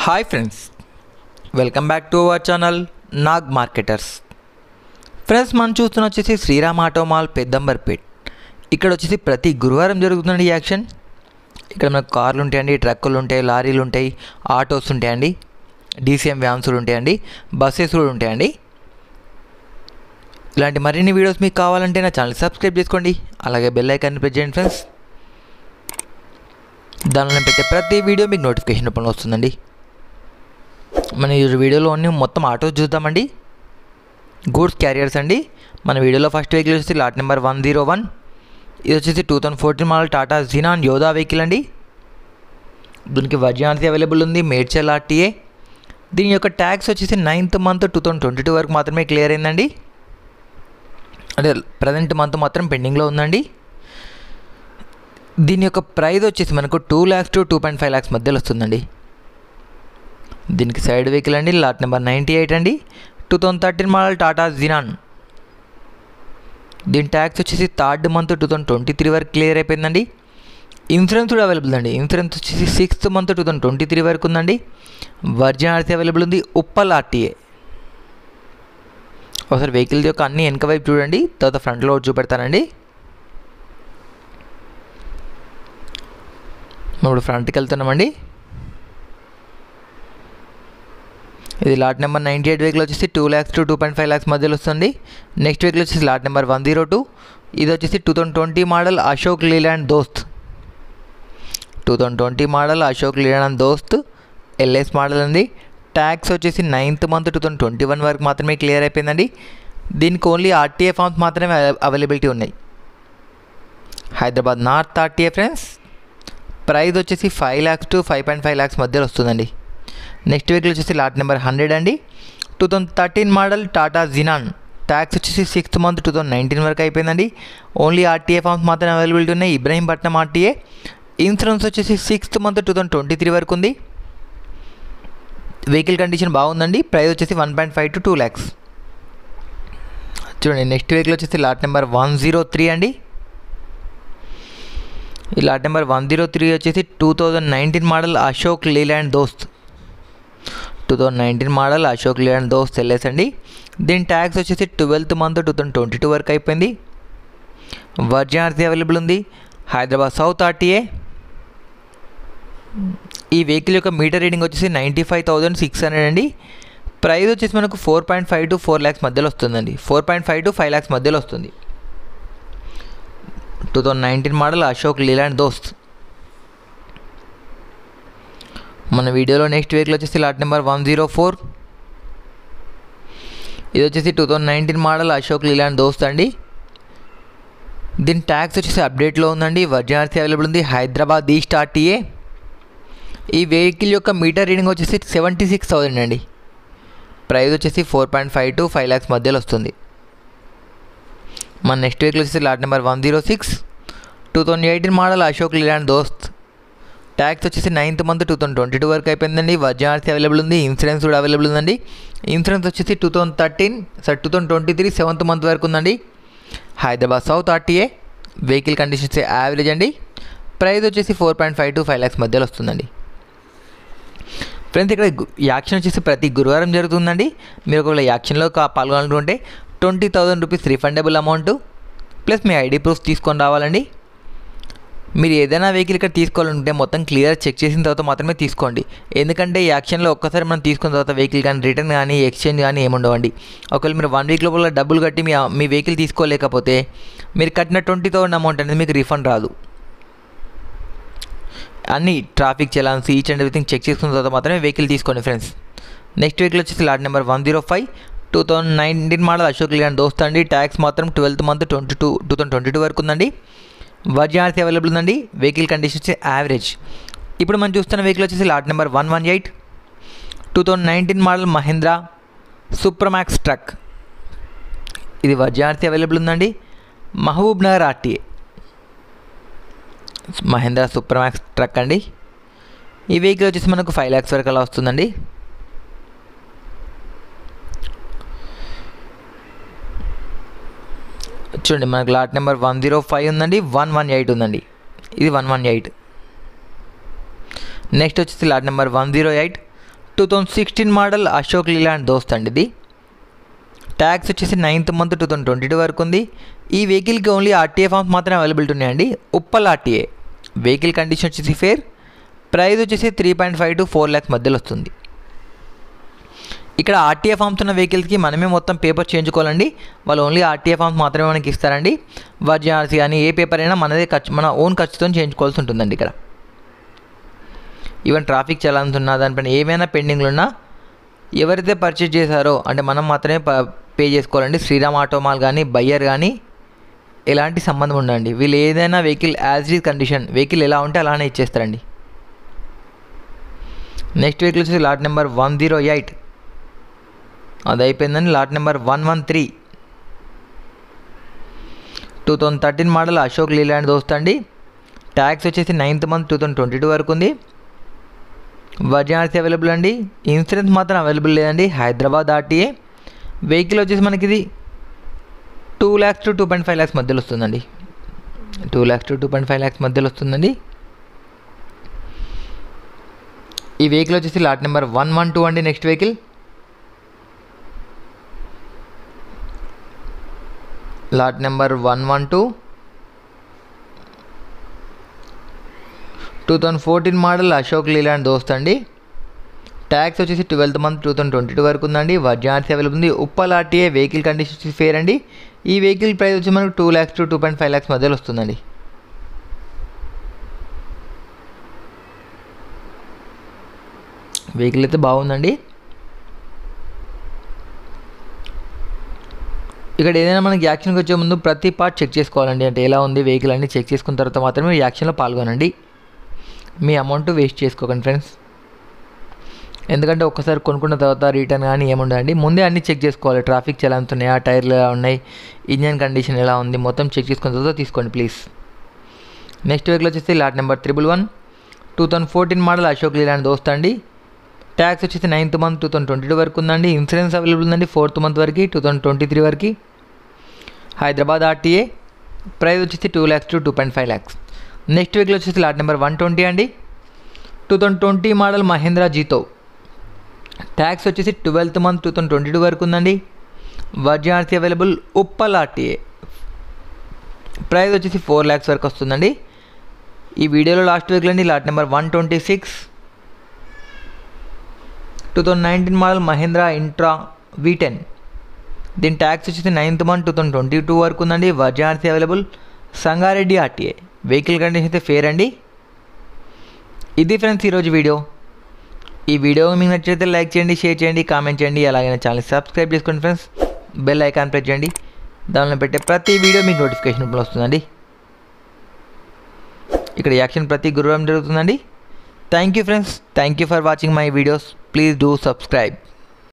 hi friends welcome back to our channel Nag marketers friends మనం చూస్తున్న వచ్చేసి శ్రీరామ్ ఆటో మాల్ పెద్దంబర్పేట్ ఇక్కడ వచ్చేసి ప్రతి గురువారం జరుగుతుందండి ఈ యాక్షన్ ఇక్కడ మనకు కార్లు ఉంటాయండి ట్రక్కులు ఉంటాయి లారీలు ఉంటాయి ఆటోస్ ఉంటాయండి డీసీఎం వ్యాన్సులు ఉంటాయండి బస్సెస్ కూడా ఉంటాయండి ఇలాంటి మరిన్ని వీడియోస్ మీకు కావాలంటే నా ఛానల్ సబ్స్క్రైబ్ చేసుకోండి అలాగే బెల్ ఐకాన్ని ప్రెస్ చేయండి ఫ్రెండ్స్ దానిలో నేను పెట్టే ప్రతి వీడియో మీకు నోటిఫికేషన్ రూపంలో వస్తుందండి మన ఈ వీడియోలో అన్ని మొత్తం ఆటోస్ చూద్దామండి గూడ్స్ క్యారియర్స్ అండి మన వీడియోలో ఫస్ట్ వెహికల్ వచ్చేసి lot number one zero one ఇది వచ్చేసి two thousand fourteen model Tata Xenon Yodha vehicle అండి దీనికి వర్జాన్సీ అవైలబుల్ ఉంది మేడ్చల్ ఆర్టీఏ దీని యొక్క ట్యాక్స్ వచ్చేసి ninth month two thousand twenty two వరకు మాత్రమే క్లియర్ అయిందండి అంటే ప్రజెంట్ మంత్ మాత్రం పెండింగ్లో ఉందండి దీని యొక్క ప్రైస్ వచ్చేసి మనకు two lakhs to two point five lakhs మధ్యలో వస్తుందండి దీనికి సైడ్ వెహికల్ అండి లాట్ నెంబర్ నైంటీ ఎయిట్ అండి two thousand thirteen model Tata Xenon దీని ట్యాక్స్ వచ్చేసి third month two thousand twenty three వరకు క్లియర్ అయిపోయిందండి ఇన్సూరెన్స్ కూడా అవైలబుల్ అండి ఇన్సూరెన్స్ వచ్చేసి sixth month two thousand twenty three వరకు ఉందండి వర్జిన్ ఆర్సీ అవైలబుల్ ఉంది ఉప్పల్ ఆర్టీఏ ఒకసారి వెహికల్ యొక్క అన్ని వెనక వైపు చూడండి తర్వాత ఫ్రంట్లో ఒకటి చూపెడతానండి ఇప్పుడు ఫ్రంట్కి వెళ్తున్నామండి ఇది lot number ninety eight vehicle వచ్చేసి two lakhs to two point five lakhs మధ్యలో వస్తుంది నెక్స్ట్ వెహికల్ వచ్చేసి lot number one zero two ఇది వచ్చేసి two thousand twenty model Ashok Leyland Dost two thousand twenty model Ashok Leyland Dost LS model ఉంది ట్యాక్స్ వచ్చేసి ninth month two thousand twenty one వరకు మాత్రమే clear అయిపోయిందండి దీనికి ఓన్లీ ఆర్టీఏ ఫామ్స్ మాత్రమే అవైలబిలిటీ ఉన్నాయి Hyderabad north RTA friends price వచ్చేసి five lakhs to five point five lakhs మధ్యలో వస్తుందండి నెక్స్ట్ వెహికల్ వచ్చేసి లాట్ నెంబర్ హండ్రెడ్ అండి two thousand thirteen model Tata Xenon tax వచ్చేసి sixth month two thousand nineteen వరకు అయిపోయిందండి ఓన్లీ ఆర్టీఏ ఫామ్స్ మాత్రమే అవైలబిలిటీ ఉన్నాయి ఇబ్రహీంపట్నం ఆర్టీఏ ఇన్సూరెన్స్ వచ్చేసి sixth month two thousand twenty three వరకు ఉంది వెహికల్ కండిషన్ బాగుందండి ప్రైస్ వచ్చేసి one point five to two lakhs చూడండి నెక్స్ట్ వెహికల్ వచ్చేసి lot number one zero three అండి ఈ lot number one zero three వచ్చేసి two thousand nineteen model Ashok Leyland Dost two thousand nineteen model Ashok Leyland Dost LS అండి దీని tax వచ్చేసి twelfth month two thousand twenty two వరకు అయిపోయింది వర్జిన్ ఆర్సీ అవైలబుల్ ఉంది Hyderabad south RTA ఈ వెహికల్ యొక్క మీటర్ రీడింగ్ వచ్చేసి ninety five thousand six hundred అండి ప్రైస్ వచ్చేసి మనకు four point five to four lakhs మధ్యలో వస్తుందండి four point five to five lakhs మధ్యలో వస్తుంది two thousand nineteen model Ashok Leyland Dost మన వీడియోలో నెక్స్ట్ వెహికల్ వచ్చేసి lot number one zero four ఇది వచ్చేసి two thousand nineteen model Ashok Leyland Dost అండి దీని ట్యాక్స్ వచ్చేసి అప్డేట్లో ఉందండి వర్జాన్సీ అవైలబుల్ ఉంది హైదరాబాద్ ఈస్ట్ ఆర్టీఏ ఈ వెహికల్ యొక్క మీటర్ రీడింగ్ వచ్చేసి సెవెంటీ సిక్స్ థౌజండ్ అండి ప్రైస్ వచ్చేసి four point five to five lakhs మధ్యలో వస్తుంది మన నెక్స్ట్ వెహికల్ వచ్చేసి lot number one zero six two thousand eighteen model Ashok Leyland Dost tax వచ్చేసి ninth month two thousand twenty two వరకు అయిపోయిందండి వర్జాన్సీ అవైలబుల్ ఉంది ఇన్సూరెన్స్ కూడా అవైలబుల్ ఉందండి ఇన్సూరెన్స్ వచ్చేసి two thousand thirteen sir two thousand twenty three seventh month వరకు ఉందండి Hyderabad south RTA vehicle conditions average అండి ప్రైస్ వచ్చేసి four point five to five lakhs మధ్యలో వస్తుందండి ఫ్రెండ్స్ ఇక్కడ యాక్షన్ వచ్చేసి ప్రతి గురువారం జరుగుతుందండి మీరు ఒకవేళ యాక్షన్లో పాల్గొనాలనుకుంటే twenty thousand rupees refundable amount plus మీ ఐడి ప్రూఫ్ తీసుకొని రావాలండి మీరు ఏదైనా వెహికల్ ఇక్కడ తీసుకోవాలంటే మొత్తం క్లియర్ చెక్ చేసిన తర్వాత మాత్రమే తీసుకోండి ఎందుకంటే ఈ యాక్షన్లో ఒక్కసారి మనం తీసుకున్న తర్వాత వెహికల్ కానీ రిటర్న్ కానీ ఎక్స్చేంజ్ కానీ ఏముండవండి ఒకవేళ మీరు వన్ వీక్ లోపల డబ్బులు కట్టి మీ మీ వెహికల్ తీసుకోలేకపోతే మీరు కట్టిన ట్వంటీ థౌసండ్ అమౌంట్ అనేది మీకు రిఫండ్ రాదు అన్ని traffic challans each and everything check చేసుకున్న తర్వాత మాత్రమే వెహికల్ తీసుకోండి ఫ్రెండ్స్ నెక్స్ట్ వెహికల్ వచ్చేసి lot number one zero five two thousand nineteen model Ashok Leyland Dost అండి ట్యాక్స్ మాత్రం twelfth month twenty two two thousand twenty two వరకు ఉందండి వర్జినాలిటీ అవైలబుల్ ఉందండి వెహికల్ కండిషన్స్ యావరేజ్ ఇప్పుడు మనం చూస్తున్న వెహికల్ వచ్చేసి lot number one one eight two thousand nineteen model Mahindra Supro Maxx truck ఇది వర్జినాలిటీ అవైలబుల్ ఉందండి Mahabubnagar RTA Mahindra Supro Maxx truck అండి ఈ వెహికల్ వచ్చేసి మనకు ఫైవ్ ల్యాక్స్ వరకు అలా వస్తుందండి చూడండి మనకు lot number one zero five ఉందండి వన్ వన్ ఎయిట్ ఉందండి ఇది వన్ వన్ ఎయిట్ నెక్స్ట్ వచ్చేసి lot number one zero eight two thousand sixteen model Ashok Leyland Dost అండి ఇది ట్యాక్స్ వచ్చేసి ninth month two thousand twenty two వరకు ఉంది ఈ వెహికల్కి ఓన్లీ ఆర్టీఏ ఫామ్స్ మాత్రమే అవైలబిలిటీ ఉన్నాయండి ఉప్పల్ ఆర్టీఏ వెహికల్ కండిషన్ వచ్చేసి ఫేర్ ప్రైస్ వచ్చేసి three point five to four lakhs మధ్యలో వస్తుంది ఇక్కడ ఆర్టీఏ ఫామ్స్ ఉన్న వెహికల్స్కి మనమే మొత్తం పేపర్ చేయించుకోవాలండి వాళ్ళు ఓన్లీ ఆర్టీఏ ఫామ్స్ మాత్రమే మనకి ఇస్తారండి వర్జిఆర్సీ కానీ ఏ పేపర్ అయినా మనదే ఖర్చు మన ఓన్ ఖర్చుతో చేయించుకోవాల్సి ఉంటుందండి ఇక్కడ ఈవెన్ ట్రాఫిక్ చలాన్స్ ఉన్నా దానిపైన ఏమైనా పెండింగ్లు ఉన్నా ఎవరైతే పర్చేజ్ చేశారో అంటే మనం మాత్రమే పే చేసుకోవాలండి శ్రీరామ్ ఆటోమాల్ కానీ బయ్యర్ కానీ ఎలాంటి సంబంధం ఉండండి వీళ్ళు ఏదైనా vehicle as is condition vehicle ఎలా ఉంటే అలానే ఇచ్చేస్తారండి నెక్స్ట్ వెహికల్ వచ్చేసి lot number one zero eight అది అయిపోయిందండి lot number one one three two thousand thirteen model Ashok Leyland Dost అండి ట్యాక్స్ వచ్చేసి ninth month two thousand twenty two వరకు ఉంది వర్జాన్సీ అవైలబుల్ అండి ఇన్సూరెన్స్ మాత్రం అవైలబుల్ లేదండి హైదరాబాద్ ఆర్టీఏ వెహికల్ వచ్చేసి మనకి ఇది two lakhs to two point five lakhs మధ్యలో వస్తుందండి two lakhs to two point five lakhs మధ్యలో వస్తుందండి ఈ వెహికల్ వచ్చేసి lot number one one two అండి next vehicle lot number one one two two thousand fourteen model Ashok Leyland Dost అండి ట్యాక్స్ వచ్చేసి twelfth month two thousand twenty two వరకు ఉందండి వర్జాన్సీ అవైలబుల్ ఉంది ఉప్పల్ ఆర్టీఏ వెహికల్ కండిషన్ వచ్చి ఫేర్ అండి ఈ వెహికల్ ప్రైస్ వచ్చి మనకు two lakhs to two point five lakhs మధ్యలో వస్తుందండి వెహికల్ అయితే బాగుందండి ఇక్కడ ఏదైనా మనకి యాక్షన్కి వచ్చే ముందు ప్రతి పార్ట్ చెక్ చేసుకోవాలండి అంటే ఎలా ఉంది వెహికల్ అన్ని చెక్ చేసుకున్న తర్వాత మాత్రమే యాక్షన్లో పాల్గొనండి మీ అమౌంట్ వేస్ట్ చేసుకోకండి ఫ్రెండ్స్ ఎందుకంటే ఒక్కసారి కొనుక్కున్న తర్వాత రిటర్న్ కానీ ఏముండదండి ముందే అన్ని చెక్ చేసుకోవాలి ట్రాఫిక్ చలాన్స్ ఉన్నాయా టైర్లు ఎలా ఉన్నాయి ఇంజన్ కండిషన్ ఎలా ఉంది మొత్తం చెక్ చేసుకున్న తర్వాత తీసుకోండి ప్లీజ్ నెక్స్ట్ వెహికల్ వచ్చేసి lot number triple one two thousand fourteen model Ashok Leyland Dost అండి ట్యాక్స్ వచ్చేసి ninth month two thousand twenty two వరకు ఉందండి ఇన్సూరెన్స్ అవైలబుల్ ఉందండి ఫోర్త్ మంత్ వరకు టూ థౌసండ్ ట్వంటీ త్రీ వరకు హైదరాబాద్ ఆర్టీఏ ప్రైస్ వచ్చేసి two lakhs to two point five lakhs next vehicle వచ్చేసి lot number one twenty అండి two thousand twenty model Mahindra Jeeto tax వచ్చేసి twelfth month two thousand twenty two వరకు ఉందండి original RC available Uppal RTA price వచ్చేసి four lakhs వరకు వస్తుందండి ఈ వీడియోలో లాస్ట్ వెహికల్ అండి lot number one twenty six two thousand nineteen model Mahindra Intra V ten దీని ట్యాక్స్ వచ్చేసి ninth month two thousand twenty two వరకు ఉందండి original RC available Sangareddy RTA vehicle condition అయితే ఫేర్ అండి ఇది ఫ్రెండ్స్ ఈరోజు వీడియో ఈ వీడియో మీకు నచ్చితే లైక్ చేయండి షేర్ చేయండి కామెంట్ చేయండి అలాగే ఛానల్ సబ్స్క్రైబ్ చేసుకోండి ఫ్రెండ్స్ బెల్ ఐకాన్ ప్రెస్ చేయండి దానిలో పెట్టే ప్రతి వీడియో మీకు నోటిఫికేషన్ రూపంలో వస్తుందండి ఇక్కడ యాక్షన్ ప్రతి గురువారం జరుగుతుందండి thank you friends thank you for watching my videos please do subscribe